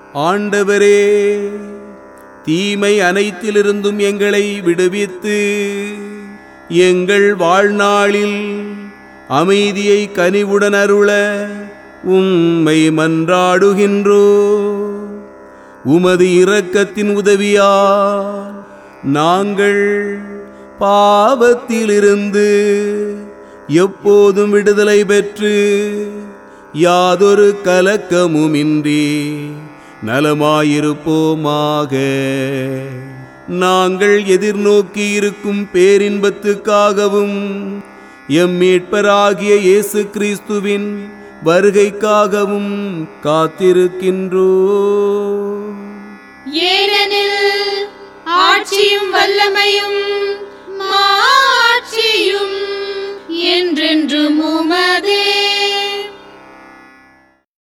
ஆண்டவரே தீமை அனைத்திலிருந்தும் எங்களை விடுவித்து எங்கள் வாழ்நாளில் அமைதியை கனிவுடன் அருள உம்மை மன்றாடுகின்றோ உமது இரக்கத்தின் உதவியால் நாங்கள் பாவத்திலிருந்து எப்போதும் விடுதலை பெற்று யாதொரு கலக்கமுமின்றி நலமாயிருப்போமாக நாங்கள் எதிர்நோக்கி இருக்கும் பேரின்பத்துக்காகவும் எம் மீட்பராகிய இயேசு கிறிஸ்துவின் வருகைக்காகவும் காத்திருக்கின்றோ ஏனெனில் ஆட்சியும் வல்லமையும் மாட்சியும் என்றென்றும் உமது